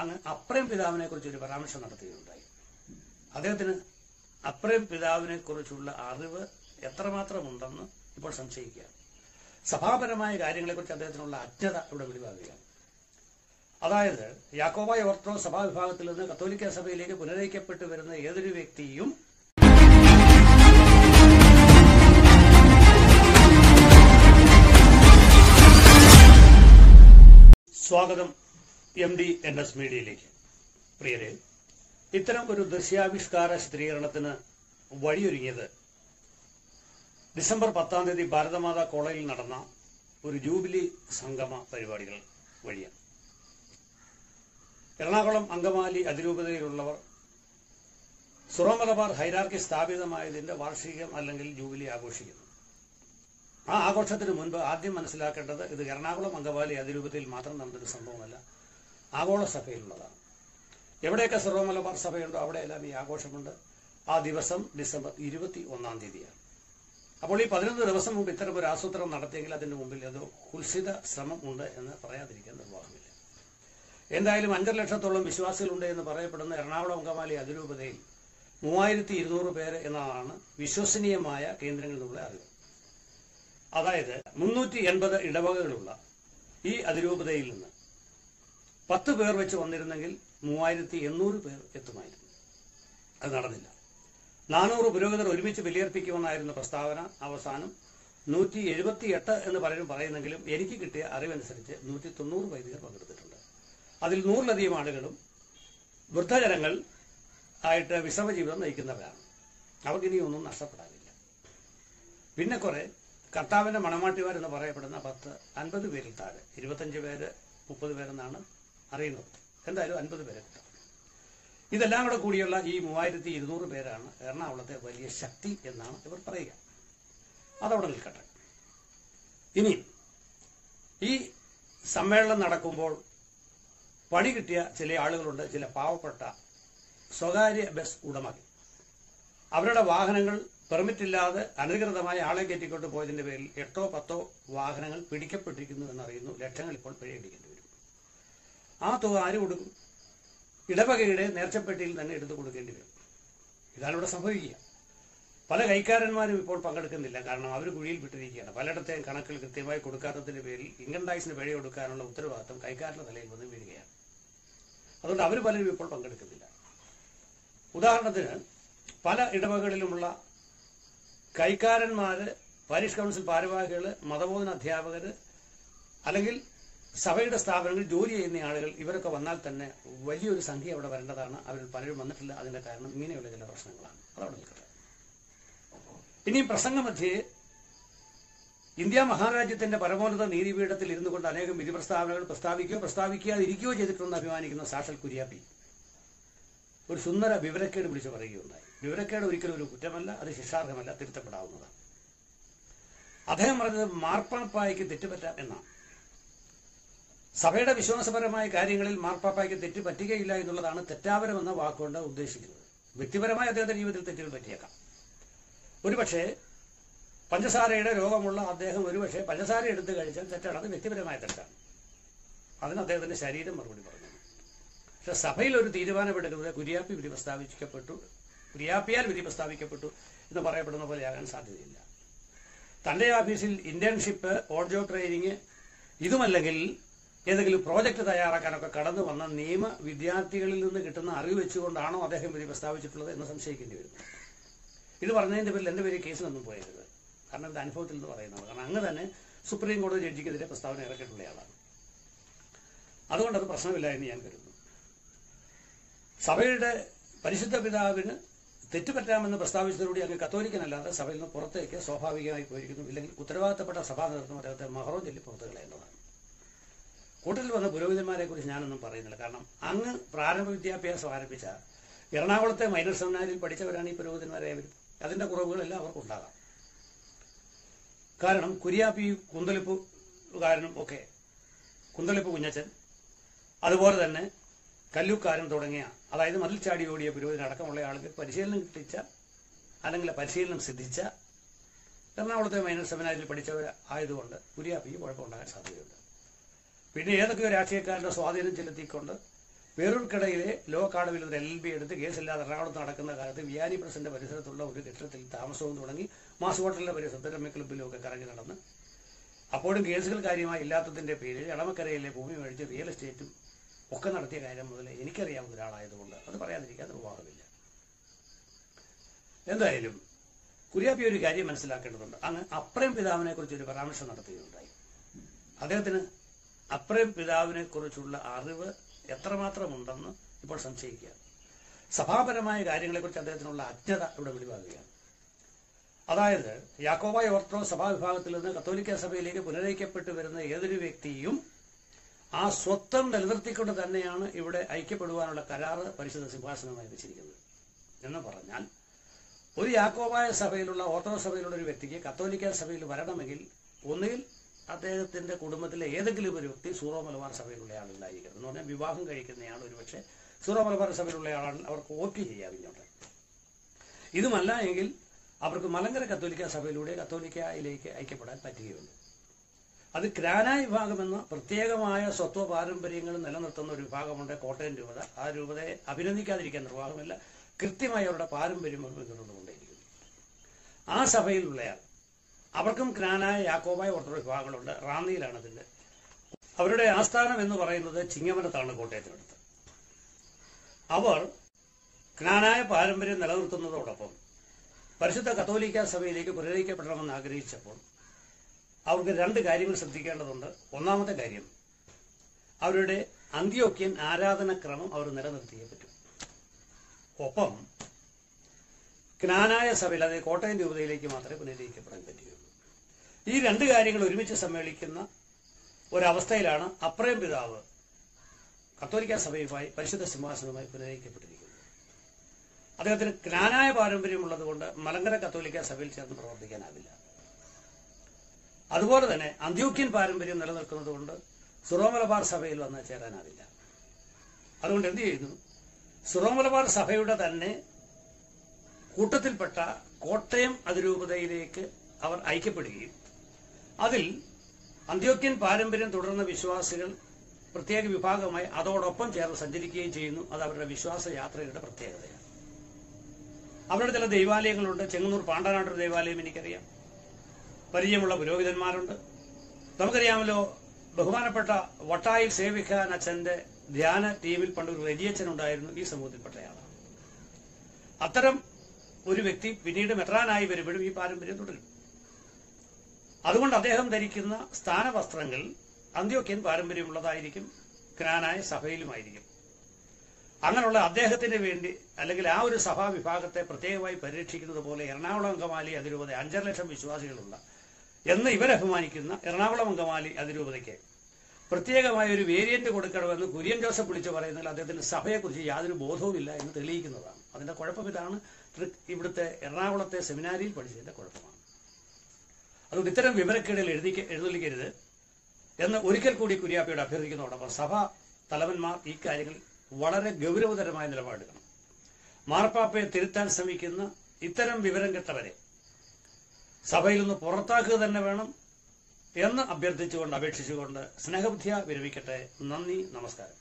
അങ്ങ് അപ്രയം പിതാവിനെ കുറിച്ച് ഒരു പരാമർശം നടത്തുകയുണ്ടായി അദ്ദേഹത്തിന് അപ്രയം പിതാവിനെ കുറിച്ചുള്ള അറിവ് എത്രമാത്രം ഉണ്ടെന്ന് ഇപ്പോൾ സംശയിക്കുകയാണ് സഭാപരമായ കാര്യങ്ങളെക്കുറിച്ച് അദ്ദേഹത്തിനുള്ള അജ്ഞത ഇവിടെ വെളിവാകുകയാണ് അതായത് യാക്കോബായ ഓർത്തഡോക്സ് സഭാ വിഭാഗത്തിൽ നിന്ന് കത്തോലിക്ക സഭയിലേക്ക് പുനരയിക്കപ്പെട്ടു വരുന്ന ഏതൊരു വ്യക്തിയും സ്വാഗതം എം ഡി എൻ എസ് മീഡിയയിലേക്ക് പ്രിയരെ ഇത്തരം ഒരു ദൃശ്യാവിഷ്കാര ചിത്രീകരണത്തിന് വഴിയൊരുങ്ങിയത് ഡിസംബർ പത്താം തീയതി ഭാരതമാതാ കോളേജിൽ നടന്ന ഒരു ജൂബിലി സംഗമ പരിപാടികൾ വഴിയാണ് എറണാകുളം അങ്കമാലി അതിരൂപതയിലുള്ളവർ സുറമലബാർ ഹൈരാർക്കി സ്ഥാപിതമായതിന്റെ വാർഷികം അല്ലെങ്കിൽ ജൂബിലി ആഘോഷിക്കുന്നു ആ ആഘോഷത്തിന് മുൻപ് ആദ്യം മനസ്സിലാക്കേണ്ടത് ഇത് എറണാകുളം അങ്കമാലി അതിരൂപതയിൽ മാത്രം നടന്നൊരു സംഭവമല്ല ആഗോള സഭയിലുള്ളതാണ് എവിടെയൊക്കെ സർവമലബാർ സഭയുണ്ടോ അവിടെയെല്ലാം ഈ ആഘോഷമുണ്ട് ആ ദിവസം ഡിസംബർ ഇരുപത്തി ഒന്നാം തീയതിയാണ് അപ്പോൾ ഈ പതിനൊന്ന് ദിവസം മുമ്പ് ഇത്തരം ഒരു ആസൂത്രണം നടത്തിയെങ്കിൽ അതിന്റെ മുമ്പിൽ ഏതോ കുൽസിത ശ്രമം ഉണ്ട് എന്ന് പറയാതിരിക്കാൻ നിർവാഹമില്ല എന്തായാലും അഞ്ചര ലക്ഷത്തോളം വിശ്വാസികളുണ്ട് എന്ന് പറയപ്പെടുന്ന എറണാകുളം അങ്കമാലി അതിരൂപതയിൽ മൂവായിരത്തി ഇരുന്നൂറ് പേര് എന്നതാണ് വിശ്വസനീയമായ കേന്ദ്രങ്ങളിൽ നിന്നുള്ള അറിവ് അതായത് മുന്നൂറ്റി എൺപത് ഇടവകകളുള്ള ഈ അതിരൂപതയിൽ നിന്ന് പത്ത് പേർ വെച്ച് വന്നിരുന്നെങ്കിൽ മൂവായിരത്തി എണ്ണൂറ് പേർ എത്തുമായിരുന്നു അത് നടന്നില്ല നാനൂറ് പുരോഹിതർ ഒരുമിച്ച് ബലിയർപ്പിക്കുമെന്നായിരുന്നു പ്രസ്താവന അവസാനം നൂറ്റി എഴുപത്തി എട്ട് എന്ന് പലരും പറയുന്നെങ്കിലും എനിക്ക് കിട്ടിയ അറിവനുസരിച്ച് നൂറ്റി തൊണ്ണൂറ് വൈദികർ പങ്കെടുത്തിട്ടുണ്ട് അതിൽ നൂറിലധികം ആളുകളും വൃദ്ധജനങ്ങൾ ആയിട്ട് വിശ്രമ ജീവിതം നയിക്കുന്നവരാണ് അവർക്ക് ഇനി ഒന്നും നഷ്ടപ്പെടാനില്ല പിന്നെ കുറെ കർത്താവിന്റെ മണമാട്ടിമാർ എന്ന് പറയപ്പെടുന്ന പത്ത് അൻപത് പേരിൽ താഴെ ഇരുപത്തഞ്ച് പേര് മുപ്പത് പേരെന്നാണ് അറിയുന്നത് എന്തായാലും അൻപത് പേരെ കിട്ടാം ഇതെല്ലാം കൂടെ കൂടിയുള്ള ഈ മൂവായിരത്തി ഇരുന്നൂറ് പേരാണ് എറണാകുളത്തെ വലിയ ശക്തി എന്നാണ് ഇവർ പറയുക അതവിടെ നിൽക്കട്ടെ ഇനി ഈ സമ്മേളനം നടക്കുമ്പോൾ പണി കിട്ടിയ ചില ആളുകളുണ്ട് ചില പാവപ്പെട്ട സ്വകാര്യ ബസ് ഉടമകൾ അവരുടെ വാഹനങ്ങൾ പെർമിറ്റ് ഇല്ലാതെ അനധികൃതമായി ആളെ കയറ്റിക്കൊണ്ട് പോയതിന്റെ പേരിൽ എട്ടോ പത്തോ വാഹനങ്ങൾ പിടിക്കപ്പെട്ടിരിക്കുന്നു എന്നറിയുന്നു ലക്ഷങ്ങൾ ഇപ്പോൾ പിഴയടിക്കേണ്ടി വരും ആ തുക ആര് കൊടുക്കും ഇടവകയുടെ നേർച്ചപ്പെട്ടിയിൽ തന്നെ എടുത്തു കൊടുക്കേണ്ടി വരും ഇതാണ് ഇവിടെ സംഭവിക്കുക പല കൈക്കാരന്മാരും ഇപ്പോൾ പങ്കെടുക്കുന്നില്ല കാരണം അവർ കുഴിയിൽ വിട്ടിരിക്കുകയാണ് പലയിടത്തെയും കണക്കുകൾ കൃത്യമായി കൊടുക്കാത്തതിന്റെ പേരിൽ ഇൻകം ടാക്സിന് പിഴ കൊടുക്കാനുള്ള ഉത്തരവാദിത്തം കൈക്കാരന്റെ തലയിൽ വന്ന് വീഴുകയാണ് അതുകൊണ്ട് അവർ പലരും ഇപ്പോൾ പങ്കെടുക്കുന്നില്ല ഉദാഹരണത്തിന് പല ഇടവകളിലുമുള്ള കൈക്കാരന്മാര് പാരിഷ് കൗൺസിൽ ഭാരവാഹികള് മതബോധന അധ്യാപകര് അല്ലെങ്കിൽ സഭയുടെ സ്ഥാപനങ്ങളിൽ ജോലി ചെയ്യുന്ന ആളുകൾ ഇവരൊക്കെ വന്നാൽ തന്നെ വലിയൊരു സംഖ്യ അവിടെ വരേണ്ടതാണ് അവരിൽ പലരും വന്നിട്ടില്ല അതിന്റെ കാരണം ഇങ്ങനെയുള്ള ചില പ്രശ്നങ്ങളാണ് അതവിടെ നിൽക്കട്ടെ ഇനി പ്രസംഗമധ്യേ ഇന്ത്യ മഹാരാജ്യത്തിന്റെ പരമോന്നത നീതിപീഠത്തിൽ ഇരുന്നു കൊണ്ട് അനേകം വിധി പ്രസ്താവനകൾ പ്രസ്താവിക്കുകയോ പ്രസ്താവിക്കാതിരിക്കുകയോ ചെയ്തിട്ടുണ്ടെന്ന് അഭിമാനിക്കുന്ന സാക്ഷൽ കുര്യാപ്പി ഒരു സുന്ദര വിവരക്കേട് വിളിച്ചു പറയുകയുണ്ടായി വിവരക്കേട് ഒരിക്കലും ഒരു കുറ്റമല്ല അത് ശിക്ഷാർഹമല്ല തിരുത്തപ്പെടാവുന്നതാണ് അദ്ദേഹം പറഞ്ഞത് മാർപ്പാപ്പായ്ക്ക് തെറ്റുപറ്റാം എന്നാണ് സഭയുടെ വിശ്വാസപരമായ കാര്യങ്ങളിൽ മാർപ്പാപ്പായ്ക്ക് തെറ്റ് പറ്റുകയില്ല എന്നുള്ളതാണ് തെറ്റാപരം എന്ന വാക്കുകൊണ്ട് ഉദ്ദേശിക്കുന്നത് വ്യക്തിപരമായ അദ്ദേഹത്തിന്റെ ജീവിതത്തിൽ തെറ്റുകൾ പറ്റിയേക്കാം ഒരുപക്ഷെ പഞ്ചസാരയുടെ രോഗമുള്ള അദ്ദേഹം ഒരുപക്ഷെ പഞ്ചസാര എടുത്ത് കഴിച്ചാൽ തെറ്റാണ് അത് വ്യക്തിപരമായ തെറ്റാണ് അതിന് അദ്ദേഹത്തിന്റെ ശരീരം മറുപടി പറഞ്ഞു പക്ഷെ സഭയിൽ ഒരു തീരുമാനമെടുക്കുന്നത് കുര്യാപ്പി വിധി പ്രസ്താവിക്കപ്പെട്ടു കുര്യാപ്പിയാൽ വിധി പ്രസ്താവിക്കപ്പെട്ടു എന്ന് പറയപ്പെടുന്ന പോലെയാകാൻ സാധ്യതയില്ല തന്റെ ഓഫീസിൽ ഇന്റേൺഷിപ്പ് ഓൺ ജോബ് ട്രെയിനിങ് ഇതുമല്ലെങ്കിൽ ഏതെങ്കിലും പ്രോജക്റ്റ് തയ്യാറാക്കാനൊക്കെ കടന്നു വന്ന നിയമ വിദ്യാർത്ഥികളിൽ നിന്ന് കിട്ടുന്ന അറിവ് വെച്ചുകൊണ്ടാണോ അദ്ദേഹം വിധി പ്രസ്താവിച്ചിട്ടുള്ളത് എന്ന് സംശയിക്കേണ്ടി വരും ഇത് പറഞ്ഞതിന്റെ പേരിൽ എന്റെ പേര് കേസിലൊന്നും പോയരുത് കാരണം ഇത് അനുഭവത്തിൽ നിന്ന് പറയുന്നത് കാരണം അങ്ങ് തന്നെ സുപ്രീം കോടതി ജഡ്ജിക്കെതിരെ പ്രസ്താവന ഇറക്കിയിട്ടുള്ളയാളാണ് അതുകൊണ്ട് അത് പ്രശ്നമില്ല എന്ന് ഞാൻ കരുതുന്നു സഭയുടെ പരിശുദ്ധ പിതാവിന് തെറ്റുപറ്റാമെന്ന് പ്രസ്താവിച്ചതോടുകൂടി അങ്ങ് കത്തോലിക്കനല്ലാതെ സഭയിൽ നിന്ന് പുറത്തേക്ക് സ്വാഭാവികമായി പോയിരിക്കുന്നു ഇല്ലെങ്കിൽ ഉത്തരവാദിത്തപ്പെട്ട സഭാ നേതൃത്വം അദ്ദേഹത്തെ മഹറോൻ ചൊല്ലി പുറത്ത് കളയേണ്ടതാണ് കൂട്ടത്തിൽ വന്ന പുരോഹിതന്മാരെ കുറിച്ച് ഞാനൊന്നും പറയുന്നില്ല കാരണം അങ്ങ് പ്രാരംഭ വിദ്യാഭ്യാസം ആരംഭിച്ച എറണാകുളത്തെ മൈനർ സെമിനാരിൽ പഠിച്ചവരാണ് ഈ പുരോഹിതന്മാരായവരും അതിന്റെ കുറവുകളെല്ലാം അവർക്ക് ഉണ്ടാകാം കാരണം കുര്യാപ്പി കുന്തളിപ്പുകാരനും ഒക്കെ കുന്തളിപ്പ് കുഞ്ഞച്ചൻ അതുപോലെ തന്നെ കല്ലൂക്കാരൻ തുടങ്ങിയ അതായത് മതിൽ ചാടി ഓടിയ പുരോഹിതനടക്കമുള്ള ആളുകൾ പരിശീലനം കിട്ടിച്ച അല്ലെങ്കിൽ പരിശീലനം സിദ്ധിച്ച എറണാകുളത്തെ മൈനർ സെമിനാരിൽ പഠിച്ചവർ ആയതുകൊണ്ട് കുര്യാപ്പിക്ക് കുഴപ്പമുണ്ടാകാൻ സാധ്യതയുണ്ട് പിന്നെ ഏതൊക്കെയോ രാഷ്ട്രീയക്കാരുടെ സ്വാധീനം ചെലുത്തിക്കൊണ്ട് പേരൂർക്കടയിലെ ലോ അക്കാഡമിയിൽ ഒരു എൽ ബി എടുത്ത് കേസില്ലാതെ എറണാകുളത്ത് നടക്കുന്ന കാലത്ത് വിയാനി പ്രസിന്റെ പരിസരത്തുള്ള ഒരു കെട്ടിടത്തിൽ താമസവും തുടങ്ങി മാസ് ഹോട്ടലിന്റെ പരിസരത്ത് രമ്യ ക്ലബിലും ഒക്കെ കറങ്ങി നടന്ന് അപ്പോഴും കേസുകൾ കാര്യമായി ഇല്ലാത്തതിന്റെ പേരിൽ എളമക്കരയിലെ ഭൂമി മേടിച്ച് റിയൽ എസ്റ്റേറ്റും ഒക്കെ നടത്തിയ കാര്യം മുതൽ എനിക്കറിയാവുന്ന ഒരാളായതുകൊണ്ട് അത് പറയാതിരിക്കാൻ നിർവാഹമില്ല എന്തായാലും കുര്യാപ്പി ഒരു കാര്യം മനസ്സിലാക്കേണ്ടതുണ്ട് അങ്ങ് അപ്രയം പിതാവിനെ കുറിച്ച് ഒരു പരാമർശം നടത്തുകയുണ്ടായി അദ്ദേഹത്തിന് അപ്രയം പിതാവിനെ കുറിച്ചുള്ള അറിവ് എത്രമാത്രം ഉണ്ടെന്ന് ഇപ്പോൾ സംശയിക്കുക സഭാപരമായ കാര്യങ്ങളെക്കുറിച്ച് അദ്ദേഹത്തിനുള്ള അജ്ഞത ഇവിടെ വെളിവാകുകയാണ് അതായത് യാക്കോബായ ഓർത്തഡോക്സ് സഭാവിഭാഗത്തിൽ നിന്ന് കത്തോലിക്ക സഭയിലേക്ക് പുനരയിക്കപ്പെട്ടു വരുന്ന ഏതൊരു വ്യക്തിയും ആ സ്വത്വം നിലനിർത്തിക്കൊണ്ട് തന്നെയാണ് ഇവിടെ ഐക്യപ്പെടുവാനുള്ള കരാറ് പരിശുദ്ധ സിംഹാസനമായി വെച്ചിരിക്കുന്നത് എന്ന് പറഞ്ഞാൽ ഒരു യാക്കോബായ സഭയിലുള്ള ഓർത്തഡോക്സ് സഭയിലുള്ള ഒരു വ്യക്തിക്ക് കത്തോലിക്ക സഭയിൽ വരണമെങ്കിൽ ഒന്നുകിൽ അദ്ദേഹത്തിന്റെ കുടുംബത്തിലെ ഏതെങ്കിലും ഒരു വ്യക്തി സൂറോ മലബാർ സഭയിലുള്ള ആളുകളായിരിക്കണം എന്ന് പറഞ്ഞാൽ വിവാഹം കഴിക്കുന്നയാൾ ഒരുപക്ഷെ സൂറോ മലബാർ സഭയിലുള്ള ആളാണ് അവർക്ക് വോട്ട് ചെയ്യാം ഇങ്ങോട്ട് ഇതുമല്ല എങ്കിൽ അവർക്ക് മലങ്കര കത്തോലിക്ക സഭയിലൂടെ കത്തോലിക്കയിലേക്ക് ഐക്യപ്പെടാൻ പറ്റുകയുള്ളൂ അത് ക്രാനായ വിഭാഗം എന്ന പ്രത്യേകമായ സ്വത്വ പാരമ്പര്യങ്ങൾ നിലനിർത്തുന്ന ഒരു വിഭാഗമുണ്ട് കോട്ടയം രൂപത ആ രൂപതയെ അഭിനന്ദിക്കാതിരിക്കാൻ നിർവാഹമില്ല കൃത്യമായി അവരുടെ പാരമ്പര്യം അവർ പിന്തുടർന്നുകൊണ്ടേയിരിക്കുന്നു ആ സഭയിലുള്ളയാൾ അവർക്കും ക്നാനായ യാക്കോബായ ഓർത്തഡോക്സ് വിഭാഗങ്ങളുണ്ട് റാന്നിയിലാണ് അതിന്റെ അവരുടെ ആസ്ഥാനം എന്ന് പറയുന്നത് ചിങ്ങമനത്താണ് കോട്ടയത്തിനടുത്ത് അവർ ക്നാനായ പാരമ്പര്യം നിലനിർത്തുന്നതോടൊപ്പം പരിശുദ്ധ കത്തോലിക്ക സഭയിലേക്ക് പുനരയിക്കപ്പെടണമെന്ന് ആഗ്രഹിച്ചപ്പോൾ അവർക്ക് രണ്ട് കാര്യങ്ങൾ ശ്രദ്ധിക്കേണ്ടതുണ്ട് ഒന്നാമത്തെ കാര്യം അവരുടെ അന്ത്യോക്യൻ ആരാധനക്രമം അവർ നിലനിർത്തിയേ പറ്റും ഒപ്പം ജ്ഞാനായ സഭയിൽ അതായത് കോട്ടയം രൂപതയിലേക്ക് മാത്രമേ പുനരയിക്കപ്പെടാൻ പറ്റുകയുള്ളൂ ഈ രണ്ട് കാര്യങ്ങൾ ഒരുമിച്ച് സമ്മേളിക്കുന്ന ഒരവസ്ഥയിലാണ് അപ്രയം പിതാവ് കത്തോലിക്ക സഭയുമായി പരിശുദ്ധ സിംഹാസനവുമായി പുനരയിക്കപ്പെട്ടിരിക്കുന്നത് അദ്ദേഹത്തിന് ജ്ഞാനായ പാരമ്പര്യമുള്ളത് കൊണ്ട് മലങ്കര കത്തോലിക്ക സഭയിൽ ചേർന്ന് പ്രവർത്തിക്കാനാവില്ല അതുപോലെ തന്നെ അന്ത്യോക്യൻ പാരമ്പര്യം നിലനിൽക്കുന്നത് കൊണ്ട് സുറോമലബാർ സഭയിൽ വന്ന് ചേരാനാവില്ല അതുകൊണ്ട് എന്ത് ചെയ്യുന്നു സുറോമലബാർ സഭയുടെ തന്നെ കൂട്ടത്തിൽപ്പെട്ട കോട്ടയം അതിരൂപതയിലേക്ക് അവർ ഐക്യപ്പെടുകയും അതിൽ അന്ത്യോക്യൻ പാരമ്പര്യം തുടർന്ന വിശ്വാസികൾ പ്രത്യേക വിഭാഗമായി അതോടൊപ്പം ചേർന്ന് സഞ്ചരിക്കുകയും ചെയ്യുന്നു അത് അവരുടെ വിശ്വാസ യാത്രയുടെ പ്രത്യേകതയാണ് അവരുടെ ചില ദൈവാലയങ്ങളുണ്ട് ചെങ്ങന്നൂർ പാണ്ടനാട്ടൊരു ദൈവാലയം എനിക്കറിയാം പരിചയമുള്ള പുരോഹിതന്മാരുണ്ട് നമുക്കറിയാമല്ലോ ബഹുമാനപ്പെട്ട വട്ടായിൽ സേവിക്കാൻ അച്ഛന്റെ ധ്യാന ടീമിൽ പണ്ട് ഒരു വലിയച്ഛൻ ഉണ്ടായിരുന്നു ഈ സമൂഹത്തിൽപ്പെട്ടയാളാണ് അത്തരം ഒരു വ്യക്തി പിന്നീട് മെത്രാനായി വരുമ്പോഴും ഈ പാരമ്പര്യം തുടരും അതുകൊണ്ട് അദ്ദേഹം ധരിക്കുന്ന സ്ഥാനവസ്ത്രങ്ങൾ അന്ത്യോക്യൻ പാരമ്പര്യമുള്ളതായിരിക്കും ജ്ഞാനായ സഭയിലുമായിരിക്കും അങ്ങനെയുള്ള അദ്ദേഹത്തിന് വേണ്ടി അല്ലെങ്കിൽ ആ ഒരു സഭാ വിഭാഗത്തെ പ്രത്യേകമായി പരിരക്ഷിക്കുന്നത് പോലെ എറണാകുളം അങ്കമാലി അതിരൂപത അഞ്ചര ലക്ഷം വിശ്വാസികളുള്ള എന്ന് ഇവരഭിമാനിക്കുന്ന എറണാകുളം അങ്കമാലി അതിരൂപതയ്ക്ക് പ്രത്യേകമായ ഒരു വേരിയന്റ് കൊടുക്കണമെന്ന് കുര്യൻ ജോസഫ് വിളിച്ചു പറയുന്നതിൽ അദ്ദേഹത്തിന് സഭയെക്കുറിച്ച് യാതൊരു ബോധവുമില്ല എന്ന് തെളിയിക്കുന്നതാണ് അതിന്റെ കുഴപ്പം ഇതാണ് തൃ- ഇവിടുത്തെ എറണാകുളത്തെ സെമിനാരിയിൽ പഠിച്ചതിന്റെ കുഴപ്പമാണ് അതുകൊണ്ട് ഇത്തരം വിവരക്കേടുകൾ എഴുതി എഴുന്നള്ളിക്കരുത് എന്ന് ഒരിക്കൽ കൂടി കുര്യാപ്പയോട് അഭ്യർത്ഥിക്കുന്നതോടൊപ്പം സഭ തലവന്മാർ ഈ കാര്യങ്ങളിൽ വളരെ ഗൗരവതരമായ നിലപാടെടുക്കണം മാർപ്പാപ്പയെ തിരുത്താൻ ശ്രമിക്കുന്ന ഇത്തരം വിവരം കെട്ടവരെ സഭയിൽ നിന്ന് പുറത്താക്കുക തന്നെ വേണം എന്ന് അഭ്യർത്ഥിച്ചുകൊണ്ട് അപേക്ഷിച്ചുകൊണ്ട് സ്നേഹബുദ്ധിയ വിരമിക്കട്ടെ നന്ദി നമസ്കാരം